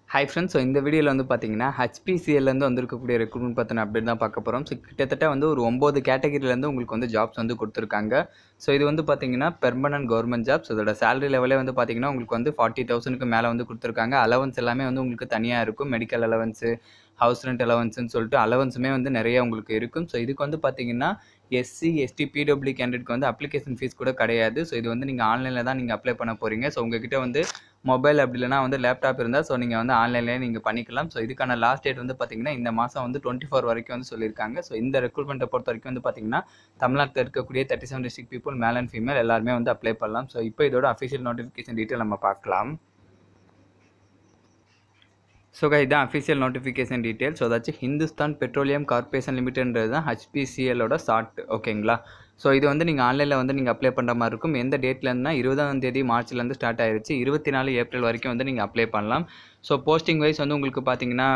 hi friends so இந்த வீடியோவில் வந்து பார்த்தீங்கன்னா ஹெச்பிசிஎல்லேருந்து வந்திருக்கக்கூடிய ரெக்ரூட்மெண்ட் பற்றின அப்டேட் தான் பார்க்க போகிறோம் ஸோ கிட்டத்தட்ட வந்து ஒரு ஒம்பது கேட்டகரியிலேருந்து உங்களுக்கு வந்து ஜாப்ஸ் வந்து கொடுத்துருக்காங்க ஸோ இது வந்து பார்த்தீங்கன்னா பெர்மனன்ட் கவர்மெண்ட் ஜாப்ஸ் இதோட சேலரி லெவலே வந்து பார்த்தீங்கன்னா உங்களுக்கு வந்து ஃபார்ட்டி தௌசண்ட்க்கு மேலே வந்து கொடுத்துருக்காங்க அலவன்ஸ் எல்லாமே வந்து உங்களுக்கு தனியாக இருக்கும் மெடிக்கல் அலவன்ஸு ஹவுஸ் ரெண்ட் அலவன்ஸ்னு சொல்லிட்டு அலவன்ஸுமே வந்து நிறைய உங்களுக்கு இருக்கும் ஸோ இதுக்கு வந்து பார்த்தீங்கன்னா எஸ்சி எஸ்டி பிடபிள்யூ கேண்டிடேட்க்கு வந்து அப்ளிகேஷன் ஃபீஸ் கூட கிடையாது ஸோ இது வந்து நீங்கள் ஆன்லைனில் தான் நீங்கள் அப்ளை பண்ண போகிறீங்க ஸோ உங்ககிட்ட வந்து மொபைல் அப்படி இல்லைனா வந்து லேப்டாப் இருந்தால் ஸோ நீங்கள் வந்து ஆன்லைன்லேயே நீங்கள் பண்ணிக்கலாம் ஸோ இதுக்கான லாஸ்ட் டேட் வந்து பார்த்தீங்கன்னா இந்த மாதம் வந்து டுவெண்ட்டி ஃபோர் வரைக்கும் வந்து சொல்லியிருக்காங்க ஸோ இந்த ரெக்ரூட்மெண்ட்டை பொறுத்த வரைக்கும் வந்து பார்த்தீங்கன்னா தமிழ்நாட்டில் இருக்கக்கூடிய thirty seven district people male and female எல்லாருமே வந்து அப்ளை பண்ணலாம் ஸோ இப்போ இதோட அஃபிஷியல் நோட்டிஃபிகேஷன் டீட்டெயில் நம்ம பார்க்கலாம் ஸோ இதான் அஃபிஷியல் நோட்டிஃபிகேஷன் டீட்டெயில் ஸோ அதாச்சும் ஹிந்துஸ்தான் பெட்ரோலியம் கார்பரேஷன் லிமிடெட்ன்றது தான் ஹெச்பிசிஎலோட ஷார்ட் ஓகேங்களா ஸோ இது வந்து நீங்கள் ஆன்லைனில் வந்து நீங்கள் அப்ளை பண்ணுற மாதிரி இருக்கும் எந்த டேட்லேருந்துனா இருபதாம் தேதி மார்ச்லேருந்து ஸ்டார்ட் ஆயிருச்சு இருபத்தி நாலு ஏப்ரல் வரைக்கும் வந்து நீங்கள் அப்ளை பண்ணலாம் ஸோ போஸ்டிங் வைஸ் வந்து உங்களுக்கு பார்த்தீங்கன்னா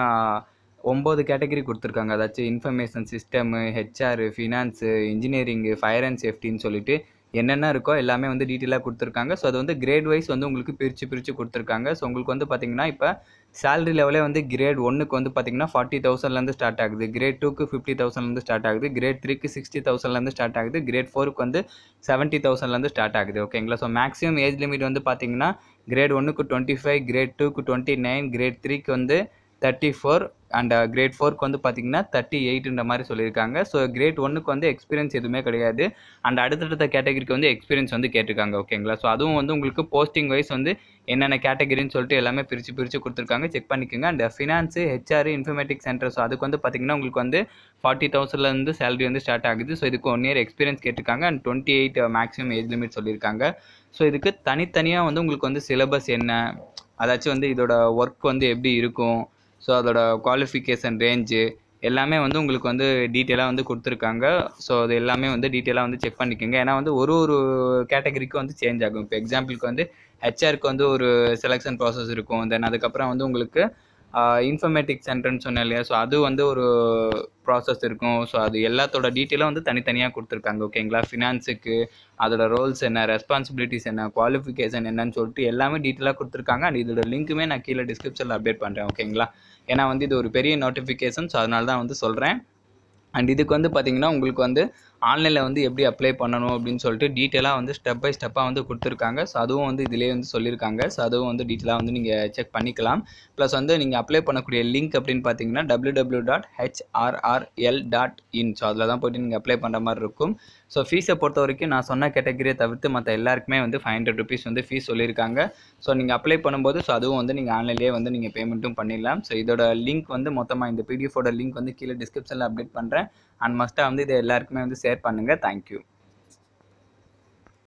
ஒம்பது கேட்டகரி கொடுத்துருக்காங்க அதாச்சும் information system HR finance engineering fire and சேஃப்டின்னு சொல்லிட்டு என்னென்ன இருக்கோ எல்லாமே வந்து டீட்டெயிலாக கொடுத்துருக்காங்க ஸோ அது வந்து கிரேட் வைஸ் வந்து உங்களுக்கு பிரித்து பிரித்து கொடுத்துருக்காங்க ஸோ உங்களுக்கு வந்து பார்த்தீங்கன்னா இப்போ சேலரி லெவலே வந்து கிரேட் ஒன்றுக்கு வந்து பார்த்தீங்கன்னா ஃபார்ட்டி தௌசண்ட்லேருந்து ஸ்டார்ட் ஆகுது கிரேட் டூக்கு ஃபிஃப்டி தௌசண்ட்லேருந்து ஸ்டார்ட் ஆகுது கிரேட் த்ரீக்கு சிக்ஸ்டி தௌசண்ட்லேருந்து ஸ்டார்ட் ஆகுது கிரேட் ஃபோருக்கு வந்து செவன்ட்டி தௌசண்ட்லேருந்து ஸ்டார்ட் ஆகுது ஓகேங்களா ஸோ மேக்ஸிமம் ஏஜ் லிமிட் வந்து பார்த்தீங்கன்னா கிரேட் ஒன்றுக்கு டுவெண்ட்டி ஃபைவ் கிரேட் டூக்கு டுவெண்ட்டி நைன் கிரேட் த்ரீக்கு வந்து தேர்ட்டி ஃபோர் அண்ட் கிரேட் ஃபோருக்கு வந்து பார்த்தீங்கன்னா தேர்ட்டி எயிட்ன்ற மாதிரி சொல்லியிருக்காங்க ஸோ கிரேட் ஒன்றுக்கு வந்து எக்ஸ்பீரியன்ஸ் எதுவுமே கிடையாது அண்ட் அடுத்தடுத்த கேட்டகரிக்கு வந்து எக்ஸ்பீரியன்ஸ் வந்து கேட்டிருக்காங்க ஓகேங்களா ஸோ அதுவும் வந்து உங்களுக்கு போஸ்டிங் வைஸ் வந்து என்னென்ன கேட்டகரின்னு சொல்லிட்டு எல்லாமே பிரித்து பிரித்து கொடுத்துருக்காங்க செக் பண்ணிக்கோங்க and finance HR informatic center so அதுக்கு வந்து பார்த்தீங்கன்னா உங்களுக்கு வந்து ஃபார்ட்டி தௌசண்ட்லேருந்து சேலரி வந்து ஸ்டார்ட் ஆகுது ஸோ இதுக்கு ஒன் இயர் எக்ஸ்பீரியன்ஸ் கேட்டிருக்காங்க and twenty eight maximum age limit சொல்லியிருக்காங்க ஸோ இதுக்கு தனித்தனியாக வந்து உங்களுக்கு வந்து சிலபஸ் என்ன அதாச்சும் வந்து இதோட ஒர்க் வந்து எப்படி இருக்கும் ஸோ அதோட குவாலிஃபிகேஷன் ரேஞ்சு எல்லாமே வந்து உங்களுக்கு வந்து டீட்டெயிலாக வந்து கொடுத்துருக்காங்க ஸோ அது எல்லாமே வந்து டீட்டெயிலாக வந்து செக் பண்ணிக்கோங்க ஏன்னா வந்து ஒரு ஒரு கேட்டகரிக்கும் வந்து சேஞ்ச் ஆகும் இப்போ எக்ஸாம்பிளுக்கு வந்து ஹெச்ஆருக்கு வந்து ஒரு செலெக்ஷன் ப்ராசஸ் இருக்கும் தென் அதுக்கப்புறம் வந்து உங்களுக்கு இன்ஃபர்மேட்டிக் சென்டர்னு சொன்னேன் இல்லையா ஸோ அது வந்து ஒரு ப்ராசஸ் இருக்கும் ஸோ அது எல்லாத்தோட டீட்டெயிலும் வந்து தனித்தனியாக கொடுத்துருக்காங்க ஓகேங்களா ஃபினான்ஸுக்கு அதோட ரோல்ஸ் என்ன ரெஸ்பான்சிபிலிட்டிஸ் என்ன குவாலிஃபிகேஷன் என்னன்னு சொல்லிட்டு எல்லாமே டீட்டெயிலாக கொடுத்துருக்காங்க அண்ட் இதோட லிங்க்குமே நான் கீழே டிஸ்கிரிப்ஷனில் அப்டேட் பண்ணுறேன் ஓகேங்களா ஏன்னா வந்து இது ஒரு பெரிய நோட்டிஃபிகேஷன் ஸோ அதனால தான் வந்து சொல்கிறேன் அண்ட் இதுக்கு வந்து பார்த்தீங்கன்னா உங்களுக்கு வந்து ஆன்லைனில் வந்து எப்படி அப்ளை பண்ணணும் அப்படின்னு சொல்லிட்டு டீட்டெயிலாக வந்து ஸ்டெப் பை ஸ்டெப்பாக வந்து கொடுத்துருக்காங்க ஸோ அதுவும் வந்து இதிலே வந்து சொல்லியிருக்காங்க ஸோ அதுவும் வந்து டீட்டெயிலாக வந்து நீங்கள் செக் பண்ணிக்கலாம் ப்ளஸ் வந்து நீங்கள் அப்ளை பண்ணக்கூடிய லிங்க் அப்படின்னு பார்த்தீங்கன்னா W W dot H R R L dot in so அதில் தான் போய்ட்டு நீங்கள் அப்ளை பண்ணுற மாதிரி இருக்கும் ஸோ ஃபீஸை பொறுத்த வரைக்கும் நான் சொன்ன கேட்டகரியை தவிர்த்து மற்ற எல்லாருக்குமே வந்து ஃபைவ் ஹண்ட்ரட் ருபீஸ் வந்து ஃபீஸ் சொல்லியிருக்காங்க ஸோ நீங்கள் அப்ளை பண்ணும்போது ஸோ அதுவும் வந்து நீங்கள் ஆன்லைன்லேயே வந்து நீங்கள் பேமெண்ட்டும் பண்ணிடலாம் ஸோ இதோட லிங்க் வந்து மொத்தமாக இந்த பிடிஎஃபோட லிங்க் வந்து கீழே டிஸ்கிரிப்ஷனில் அப்டேட் பண்ணுறேன் அண்ட் மஸ்ட்டாக வந்து இதை எல்லாருக்குமே வந்து ஷேர் பண்ணுங்கள் தேங்க்யூ